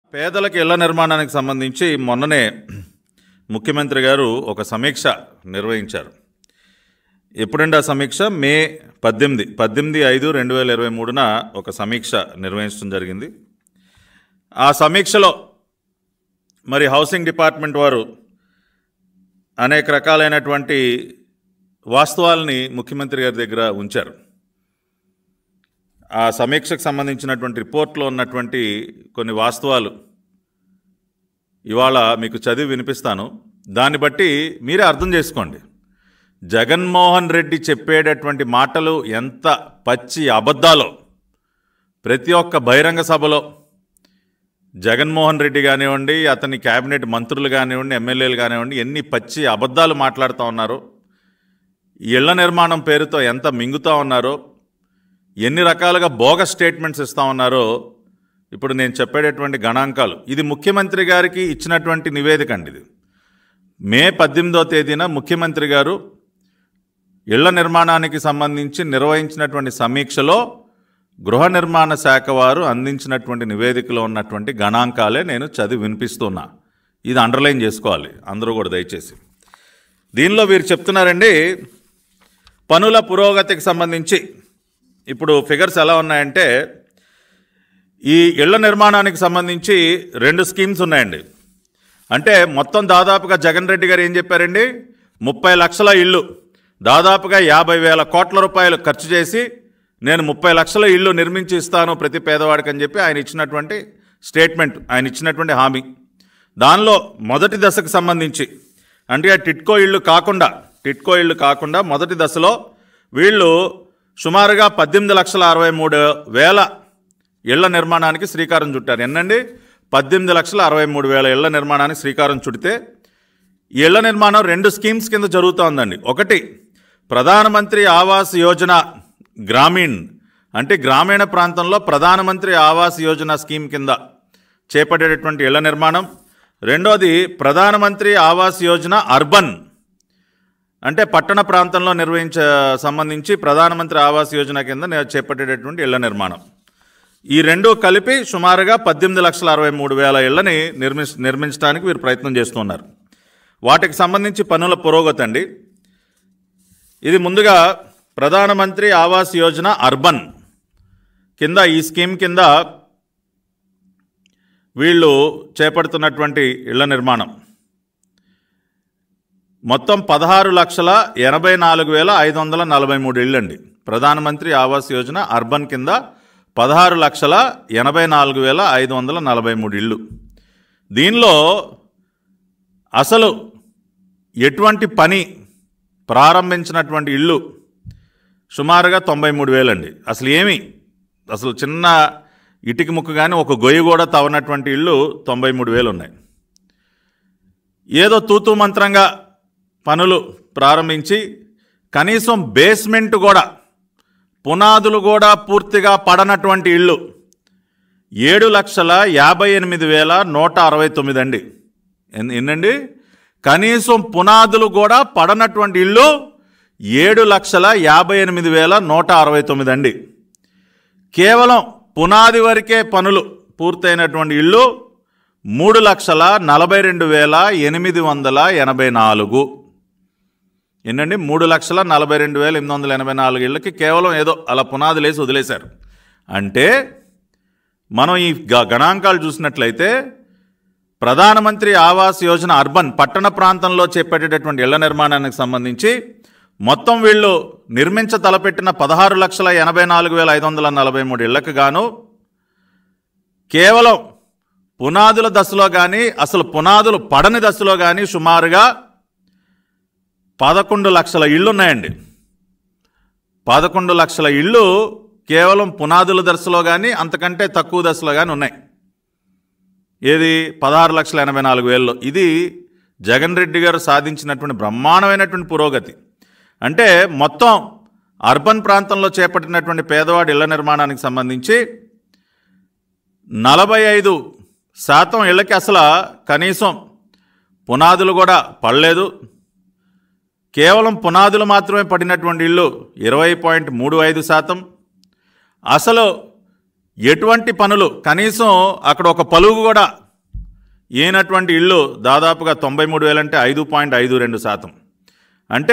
పేదలకు ఇళ్ల నిర్మాణానికి సంబంధించి మొన్ననే ముఖ్యమంత్రి గారు ఒక సమీక్ష నిర్వహించారు ఎప్పుడండి ఆ సమీక్ష మే పద్దెనిమిది పద్దెనిమిది ఐదు రెండు వేల ఇరవై మూడున ఒక సమీక్ష నిర్వహించడం జరిగింది ఆ సమీక్షలో మరి హౌసింగ్ డిపార్ట్మెంట్ వారు అనేక రకాలైనటువంటి వాస్తవాల్ని ముఖ్యమంత్రి గారి దగ్గర ఉంచారు ఆ సమీక్షకు సంబంధించినటువంటి రిపోర్ట్లో ఉన్నటువంటి కొన్ని వాస్తవాలు ఇవాళ మీకు చదివి వినిపిస్తాను దాన్ని బట్టి మీరే అర్థం చేసుకోండి జగన్మోహన్ రెడ్డి చెప్పేటటువంటి మాటలు ఎంత పచ్చి అబద్ధాలో ప్రతి ఒక్క బహిరంగ సభలో జగన్మోహన్ రెడ్డి కానివ్వండి అతని కేబినెట్ మంత్రులు కానివ్వండి ఎమ్మెల్యేలు కానివ్వండి ఎన్ని పచ్చి అబద్ధాలు మాట్లాడుతూ ఉన్నారో ఇళ్ల నిర్మాణం పేరుతో ఎంత మింగుతూ ఉన్నారో ఎన్ని రకాలుగా బోగస్ స్టేట్మెంట్స్ ఇస్తా ఉన్నారో ఇప్పుడు నేను చెప్పేటటువంటి గణాంకాలు ఇది ముఖ్యమంత్రి గారికి ఇచ్చినటువంటి నివేదిక అండి ఇది మే పద్దెనిమిదో తేదీన ముఖ్యమంత్రి గారు ఇళ్ల నిర్మాణానికి సంబంధించి నిర్వహించినటువంటి సమీక్షలో గృహ నిర్మాణ శాఖ వారు అందించినటువంటి నివేదికలో ఉన్నటువంటి గణాంకాలే నేను చదివి వినిపిస్తున్నా ఇది అండర్లైన్ చేసుకోవాలి అందరూ కూడా దయచేసి దీనిలో వీరు చెప్తున్నారండి పనుల పురోగతికి సంబంధించి ఇప్పుడు ఫిగర్స్ ఎలా ఉన్నాయంటే ఈ ఇళ్ల నిర్మాణానికి సంబంధించి రెండు స్కీమ్స్ ఉన్నాయండి అంటే మొత్తం దాదాపుగా జగన్ రెడ్డి గారు ఏం చెప్పారండి ముప్పై లక్షల ఇల్లు దాదాపుగా యాభై వేల కోట్ల రూపాయలు ఖర్చు చేసి నేను ముప్పై లక్షల ఇల్లు నిర్మించి ఇస్తాను ప్రతి పేదవాడికి అని చెప్పి ఆయన ఇచ్చినటువంటి స్టేట్మెంట్ ఆయన ఇచ్చినటువంటి హామీ దానిలో మొదటి దశకు సంబంధించి అంటే టిట్కో ఇళ్ళు కాకుండా టిట్కో ఇళ్ళు కాకుండా మొదటి దశలో వీళ్ళు సుమారుగా పద్దెనిమిది లక్షల అరవై మూడు వేల ఇళ్ల నిర్మాణానికి శ్రీకారం చుట్టారు ఎన్నండి పద్దెనిమిది లక్షల అరవై మూడు వేల ఇళ్ల నిర్మాణానికి శ్రీకారం చుడితే ఈ ఇళ్ల నిర్మాణం రెండు స్కీమ్స్ కింద జరుగుతోందండి ఒకటి ప్రధానమంత్రి ఆవాస్ యోజన గ్రామీణ్ అంటే గ్రామీణ ప్రాంతంలో ప్రధానమంత్రి ఆవాస్ యోజన స్కీమ్ కింద చేపట్టేటటువంటి ఇళ్ల నిర్మాణం రెండోది ప్రధానమంత్రి ఆవాస్ యోజన అర్బన్ అంటే పట్టణ ప్రాంతంలో నిర్వహించ సంబంధించి ప్రధానమంత్రి ఆవాస్ యోజన కింద నే- చేపట్టేటటువంటి ఇళ్ల నిర్మాణం ఈ రెండు కలిపి సుమారుగా పద్దెనిమిది లక్షల అరవై మూడు వేల ఇళ్లని నిర్మి నిర్మించడానికి వీరు ప్రయత్నం చేస్తున్నారు వాటికి సంబంధించి పనుల పురోగతి అండి ఇది ముందుగా ప్రధానమంత్రి ఆవాస్ యోజన అర్బన్ కింద ఈ స్కీమ్ కింద వీళ్ళు చేపడుతున్నటువంటి ఇళ్ల నిర్మాణం మొత్తం పదహారు లక్షల ఎనభై నాలుగు వేల ఐదు వందల నలభై మూడు ఇళ్ళండి ప్రధానమంత్రి ఆవాస్ యోజన అర్బన్ కింద పదహారు లక్షల ఎనభై నాలుగు వేల ఐదు వందల నలభై మూడు ఇళ్ళు దీనిలో అసలు ఎటువంటి పని ప్రారంభించినటువంటి ఇళ్ళు సుమారుగా తొంభై మూడు వేలండి అసలు ఏమి అసలు చిన్న ఇటుక ముక్క కానీ ఒక గొయ్యి కూడా తవ్వనటువంటి ఇళ్ళు తొంభై మూడు వేలు ఉన్నాయి ఏదో తూతూ మంత్రంగా పనులు ప్రారంభించి కనీసం బేస్మెంట్ కూడా పునాదులు కూడా పూర్తిగా పడనటువంటి ఇళ్ళు ఏడు లక్షల యాభై ఎనిమిది వేల నూట అరవై తొమ్మిది అండి ఎన్- ఎన్నండి కనీసం పునాదులు కూడా పడనటువంటి ఇళ్ళు ఏడు లక్షల యాభై ఎనిమిది వేల నూట అరవై తొమ్మిది అండి కేవలం పునాది వరకే పనులు పూర్తయినటువంటి ఇళ్ళు మూడు లక్షల నలభై రెండు వేల ఎనిమిది వందల ఎనభై నాలుగు ఏంటండి మూడు లక్షల నలభై రెండు వేల ఎనిమిది వందల ఎనభై నాలుగు ఇళ్ళకి కేవలం ఏదో అలా పునాదులు వేసి వదిలేశారు అంటే మనం ఈ గ- గణాంకాలు చూసినట్లయితే ప్రధానమంత్రి ఆవాస్ యోజన అర్బన్ పట్టణ ప్రాంతంలో చేపట్టేటటువంటి ఇళ్ల నిర్మాణానికి సంబంధించి మొత్తం వీళ్ళు నిర్మించ తలపెట్టిన పదహారు లక్షల ఎనభై నాలుగు వేల ఐదు వందల నలభై మూడు ఇళ్లకు గాను కేవలం పునాదుల దశలో కానీ అసలు పునాదులు పడని దశలో కానీ సుమారుగా పదకొండు లక్షల ఇళ్ళు ఉన్నాయండి పదకొండు లక్షల ఇళ్ళు కేవలం పునాదుల దశలో కానీ అంతకంటే తక్కువ దశలో కానీ ఉన్నాయి ఏది పదహారు లక్షల ఎనభై నాలుగు వేలలో ఇది జగన్ రెడ్డి గారు సాధించినటువంటి బ్రహ్మాండమైనటువంటి పురోగతి అంటే మొత్తం అర్బన్ ప్రాంతంలో చేపట్టినటువంటి పేదవాడి ఇళ్ల నిర్మాణానికి సంబంధించి నలభై ఐదు శాతం ఇళ్ళకి అసలు కనీసం పునాదులు కూడా పడలేదు కేవలం పునాదులు మాత్రమే పడినటువంటి ఇళ్ళు ఇరవై పాయింట్ మూడు ఐదు శాతం అసలు ఎటువంటి పనులు కనీసం అక్కడ ఒక పలుగు కూడా ఏనటువంటి ఇళ్ళు దాదాపుగా తొంభై మూడు వేలంటే ఐదు పాయింట్ ఐదు రెండు శాతం అంటే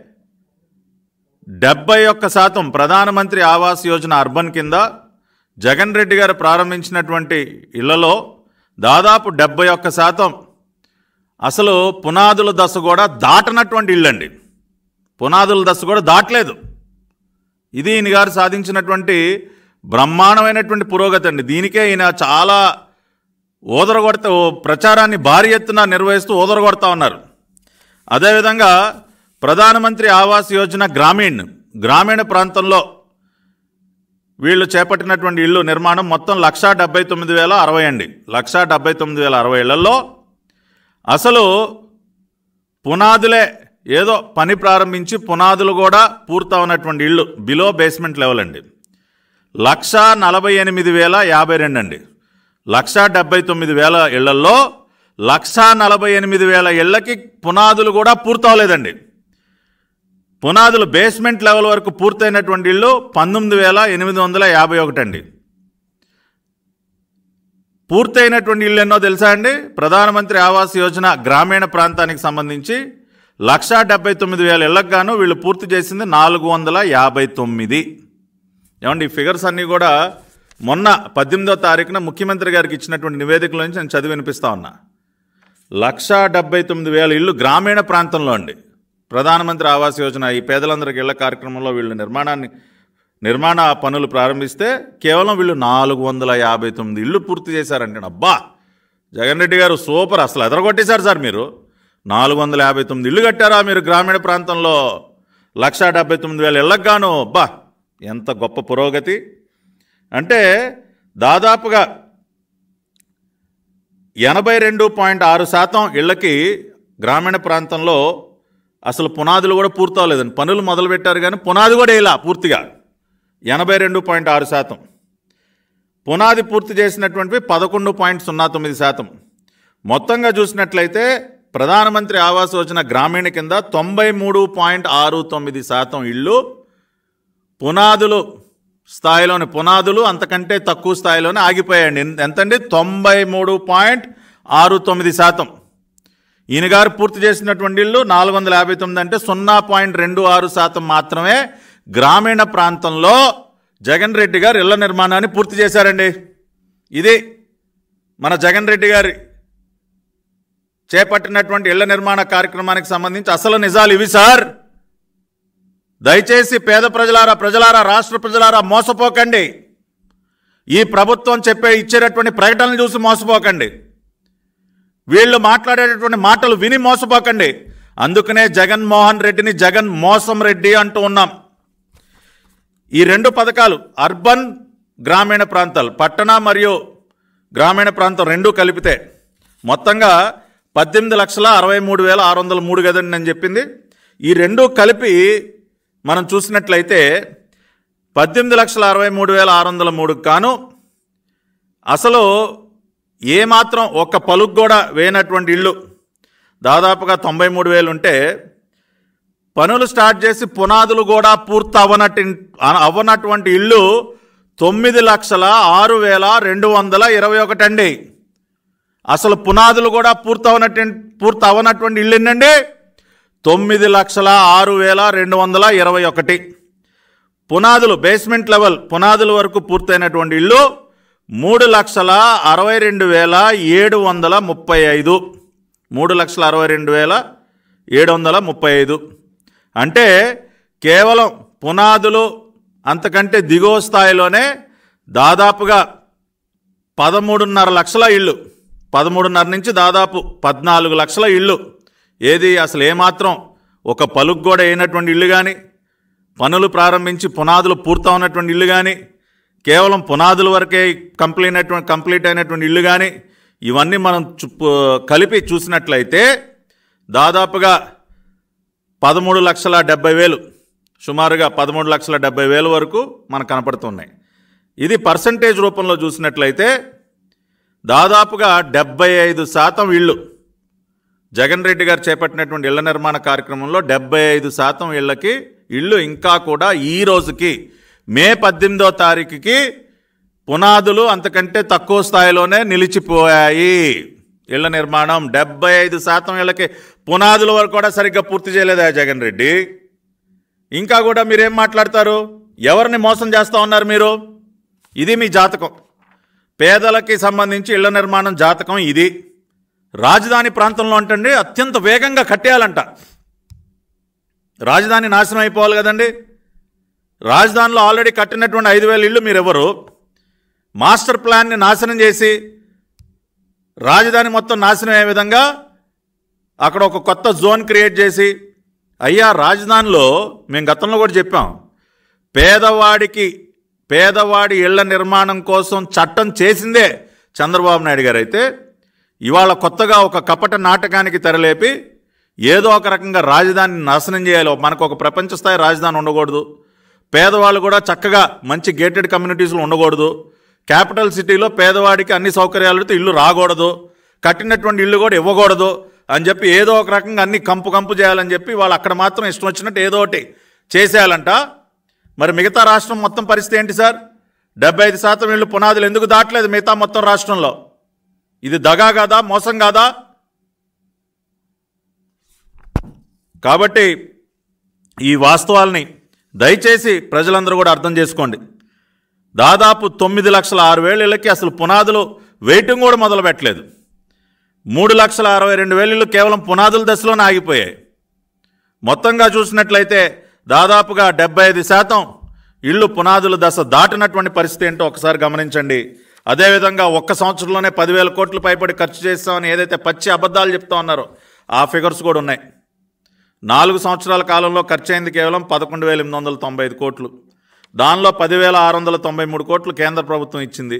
డెబ్బై ఒక్క శాతం ప్రధానమంత్రి ఆవాస్ యోజన అర్బన్ కింద జగన్ రెడ్డి గారు ప్రారంభించినటువంటి ఇళ్లలో దాదాపు డెబ్బై ఒక్క శాతం అసలు పునాదుల దశ కూడా దాటనటువంటి ఇళ్ళండి పునాదుల దశ కూడా దాటలేదు ఇది ఈయన గారు సాధించినటువంటి బ్రహ్మాండమైనటువంటి పురోగతి అండి దీనికే ఈయన చాలా ఓదరగొడత ఓ ప్రచారాన్ని భారీ ఎత్తున నిర్వహిస్తూ ఓదరగొడతా ఉన్నారు అదేవిధంగా ప్రధానమంత్రి ఆవాస్ యోజన గ్రామీణ్ గ్రామీణ ప్రాంతంలో వీళ్ళు చేపట్టినటువంటి ఇల్లు నిర్మాణం మొత్తం లక్షా డెబ్బై తొమ్మిది వేల అరవై అండి లక్షా డెబ్బై తొమ్మిది వేల అరవై ఇళ్లలో అసలు పునాదులే ఏదో పని ప్రారంభించి పునాదులు కూడా పూర్తవునటువంటి ఇళ్ళు బిలో బేస్మెంట్ లెవెల్ అండి లక్షా నలభై ఎనిమిది వేల యాభై రెండు అండి లక్షా డెబ్బై తొమ్మిది వేల ఇళ్లలో లక్షా నలభై ఎనిమిది వేల ఇళ్లకి పునాదులు కూడా పూర్తవలేదండి పునాదులు బేస్మెంట్ లెవెల్ వరకు పూర్తయినటువంటి ఇళ్ళు పంతొమ్మిది వేల ఎనిమిది వందల యాభై ఒకటి అండి పూర్తయినటువంటి ఇళ్ళు ఎన్నో తెలుసా అండి ప్రధానమంత్రి ఆవాస్ యోజన గ్రామీణ ప్రాంతానికి సంబంధించి లక్షా డెబ్బై తొమ్మిది వేల ఇళ్లకు గాను వీళ్ళు పూర్తి చేసింది నాలుగు వందల యాభై తొమ్మిది ఏమండి ఈ ఫిగర్స్ అన్నీ కూడా మొన్న పద్దెనిమిదో తారీఖున ముఖ్యమంత్రి గారికి ఇచ్చినటువంటి నివేదికల నుంచి నేను చదివి వినిపిస్తా ఉన్నా లక్షా డెబ్బై తొమ్మిది వేల ఇళ్ళు గ్రామీణ ప్రాంతంలో అండి ప్రధానమంత్రి ఆవాస్ యోజన ఈ పేదలందరికీ ఇళ్ల కార్యక్రమంలో వీళ్ళు నిర్మాణాన్ని నిర్మాణ పనులు ప్రారంభిస్తే కేవలం వీళ్ళు నాలుగు వందల యాభై తొమ్మిది ఇళ్ళు పూర్తి చేశారంటే అబ్బా జగన్ రెడ్డి గారు సూపర్ అసలు ఎదరగొట్టేశారు సార్ మీరు నాలుగు వందల యాభై తొమ్మిది ఇళ్ళు కట్టారా మీరు గ్రామీణ ప్రాంతంలో లక్షా డెబ్బై తొమ్మిది వేల ఇళ్ళకు గాను అబ్బా ఎంత గొప్ప పురోగతి అంటే దాదాపుగా ఎనభై రెండు పాయింట్ ఆరు శాతం ఇళ్ళకి గ్రామీణ ప్రాంతంలో అసలు పునాదులు కూడా పూర్తవలేదండి పనులు మొదలుపెట్టారు కానీ పునాది కూడా ఇలా పూర్తిగా ఎనభై రెండు పాయింట్ ఆరు శాతం పునాది పూర్తి చేసినటువంటివి పదకొండు పాయింట్ సున్నా తొమ్మిది శాతం మొత్తంగా చూసినట్లయితే ప్రధానమంత్రి ఆవాస్ యోజన గ్రామీణ కింద తొంభై మూడు పాయింట్ ఆరు తొమ్మిది శాతం ఇళ్ళు పునాదులు స్థాయిలోని పునాదులు అంతకంటే తక్కువ స్థాయిలోనే ఆగిపోయాయండి ఎన్- ఎంతండి తొంభై మూడు పాయింట్ ఆరు తొమ్మిది శాతం ఈయన గారు పూర్తి చేసినటువంటి ఇళ్ళు నాలుగు వందల యాభై తొమ్మిది అంటే సున్నా పాయింట్ రెండు ఆరు శాతం మాత్రమే గ్రామీణ ప్రాంతంలో జగన్ రెడ్డి గారు ఇళ్ల నిర్మాణాన్ని పూర్తి చేశారండి ఇది మన జగన్ రెడ్డి గారి చేపట్టినటువంటి ఇళ్ల నిర్మాణ కార్యక్రమానికి సంబంధించి అసలు నిజాలు ఇవి సార్ దయచేసి పేద ప్రజలారా ప్రజలారా రాష్ట్ర ప్రజలారా మోసపోకండి ఈ ప్రభుత్వం చెప్పే ఇచ్చేటటువంటి ప్రకటనలు చూసి మోసపోకండి వీళ్ళు మాట్లాడేటటువంటి మాటలు విని మోసపోకండి అందుకనే జగన్మోహన్ రెడ్డిని జగన్ మోసం రెడ్డి అంటూ ఉన్నాం ఈ రెండు పథకాలు అర్బన్ గ్రామీణ ప్రాంతాలు పట్టణ మరియు గ్రామీణ ప్రాంతం రెండు కలిపితే మొత్తంగా పద్దెనిమిది లక్షల అరవై మూడు వేల ఆరు వందల మూడు కదండి నేను చెప్పింది ఈ రెండు కలిపి మనం చూసినట్లయితే పద్దెనిమిది లక్షల అరవై మూడు వేల ఆరు వందల మూడుకు కాను అసలు ఏమాత్రం ఒక్క పలుకు కూడా వేయనటువంటి ఇళ్ళు దాదాపుగా తొంభై మూడు వేలు ఉంటే పనులు స్టార్ట్ చేసి పునాదులు కూడా పూర్తి అవ్వనట్టి అవ్వనటువంటి ఇళ్ళు తొమ్మిది లక్షల ఆరు వేల రెండు వందల ఇరవై ఒకటి అండి అసలు పునాదులు కూడా పూర్తి అవనట్టు పూర్తి అవ్వనటువంటి ఇళ్ళు ఎన్నండి తొమ్మిది లక్షల ఆరు వేల రెండు వందల ఇరవై ఒకటి పునాదులు బేస్మెంట్ లెవెల్ పునాదుల వరకు పూర్తయినటువంటి ఇళ్ళు మూడు లక్షల అరవై రెండు వేల ఏడు వందల ముప్పై ఐదు మూడు లక్షల అరవై రెండు వేల ఏడు వందల ముప్పై ఐదు అంటే కేవలం పునాదులు అంతకంటే దిగువ స్థాయిలోనే దాదాపుగా పదమూడున్నర లక్షల ఇళ్ళు పదమూడున్నర నుంచి దాదాపు పద్నాలుగు లక్షల ఇళ్ళు ఏది అసలు ఏమాత్రం ఒక పలుకు కూడా అయినటువంటి ఇల్లు కానీ పనులు ప్రారంభించి పునాదులు పూర్తవునటువంటి ఇల్లు కానీ కేవలం పునాదుల వరకే కంప్లీట్ అయినటువంటి కంప్లీట్ అయినటువంటి ఇల్లు కానీ ఇవన్నీ మనం చు- కలిపి చూసినట్లయితే దాదాపుగా పదమూడు లక్షల డెబ్బై వేలు సుమారుగా పదమూడు లక్షల డెబ్బై వేలు వరకు మనకు కనపడుతున్నాయి ఇది పర్సంటేజ్ రూపంలో చూసినట్లయితే దాదాపుగా డెబ్బై ఐదు శాతం ఇళ్ళు జగన్ రెడ్డి గారు చేపట్టినటువంటి ఇళ్ల నిర్మాణ కార్యక్రమంలో డెబ్బై ఐదు శాతం ఇళ్ళకి ఇళ్ళు ఇంకా కూడా ఈ రోజుకి మే పద్దెనిమిదో తారీఖుకి పునాదులు అంతకంటే తక్కువ స్థాయిలోనే నిలిచిపోయాయి ఇళ్ల నిర్మాణం డెబ్బై ఐదు శాతం ఇళ్ళకి పునాదుల వరకు కూడా సరిగ్గా పూర్తి చేయలేదా జగన్ రెడ్డి ఇంకా కూడా మీరేం మాట్లాడతారు ఎవరిని మోసం చేస్తా ఉన్నారు మీరు ఇది మీ జాతకం పేదలకి సంబంధించి ఇళ్ల నిర్మాణం జాతకం ఇది రాజధాని ప్రాంతంలో అంటండి అత్యంత వేగంగా కట్టేయాలంట రాజధాని నాశనం అయిపోవాలి కదండి రాజధానిలో ఆల్రెడీ కట్టినటువంటి ఐదు వేల ఇళ్ళు మీరెవరు మాస్టర్ ప్లాన్ని నాశనం చేసి రాజధాని మొత్తం నాశనం అయ్యే విధంగా అక్కడ ఒక కొత్త జోన్ క్రియేట్ చేసి అయ్యా రాజధానిలో మేము గతంలో కూడా చెప్పాం పేదవాడికి పేదవాడి ఇళ్ల నిర్మాణం కోసం చట్టం చేసిందే చంద్రబాబు నాయుడు గారు అయితే ఇవాళ కొత్తగా ఒక కపట నాటకానికి తెరలేపి ఏదో ఒక రకంగా రాజధానిని నాశనం చేయాలి మనకు ఒక ప్రపంచ స్థాయి రాజధాని ఉండకూడదు పేదవాళ్ళు కూడా చక్కగా మంచి గేటెడ్ కమ్యూనిటీస్లో ఉండకూడదు క్యాపిటల్ సిటీలో పేదవాడికి అన్ని సౌకర్యాలతో ఇల్లు రాకూడదు కట్టినటువంటి ఇల్లు కూడా ఇవ్వకూడదు అని చెప్పి ఏదో ఒక రకంగా అన్ని కంపు కంపు చేయాలని చెప్పి వాళ్ళు అక్కడ మాత్రం ఇష్టం వచ్చినట్టు ఏదో ఒకటి చేసేయాలంట మరి మిగతా రాష్ట్రం మొత్తం పరిస్థితి ఏంటి సార్ డెబ్బై ఐదు శాతం ఇళ్ళు పునాదులు ఎందుకు దాటలేదు మిగతా మొత్తం రాష్ట్రంలో ఇది దగా కాదా మోసం కాదా కాబట్టి ఈ వాస్తవాల్ని దయచేసి ప్రజలందరూ కూడా అర్థం చేసుకోండి దాదాపు తొమ్మిది లక్షల ఆరు వేల ఇళ్ళకి అసలు పునాదులు వెయిటింగ్ కూడా మొదలు పెట్టలేదు మూడు లక్షల అరవై రెండు వేల ఇళ్ళు కేవలం పునాదుల దశలోనే ఆగిపోయాయి మొత్తంగా చూసినట్లయితే దాదాపుగా డెబ్బై ఐదు శాతం ఇళ్ళు పునాదుల దశ దాటినటువంటి పరిస్థితి ఏంటో ఒకసారి గమనించండి అదేవిధంగా ఒక్క సంవత్సరంలోనే పదివేల కోట్లు పైపడి ఖర్చు చేస్తామని ఏదైతే పచ్చి అబద్ధాలు చెప్తా ఉన్నారో ఆ ఫిగర్స్ కూడా ఉన్నాయి నాలుగు సంవత్సరాల కాలంలో ఖర్చు అయింది కేవలం పదకొండు వేల ఎనిమిది వందల తొంభై ఐదు కోట్లు దానిలో పదివేల ఆరు వందల తొంభై మూడు కోట్లు కేంద్ర ప్రభుత్వం ఇచ్చింది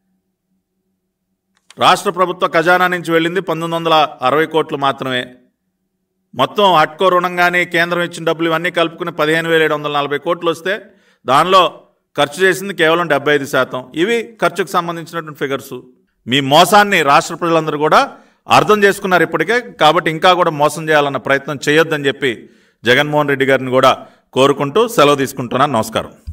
రాష్ట్ర ప్రభుత్వ ఖజానా నుంచి వెళ్ళింది పంతొమ్మిది వందల అరవై కోట్లు మాత్రమే మొత్తం అట్కో రుణం కానీ కేంద్రం ఇచ్చిన డబ్బులు ఇవన్నీ కలుపుకుని పదిహేను వేల ఏడు వందల నలభై కోట్లు వస్తే దానిలో ఖర్చు చేసింది కేవలం డెబ్బై ఐదు శాతం ఇవి ఖర్చుకు సంబంధించినటువంటి ఫిగర్స్ మీ మోసాన్ని రాష్ట్ర ప్రజలందరూ కూడా అర్థం చేసుకున్నారు ఇప్పటికే కాబట్టి ఇంకా కూడా మోసం చేయాలన్న ప్రయత్నం చేయొద్దని చెప్పి జగన్మోహన్ రెడ్డి గారిని కూడా కోరుకుంటూ సెలవు తీసుకుంటున్నాను నమస్కారం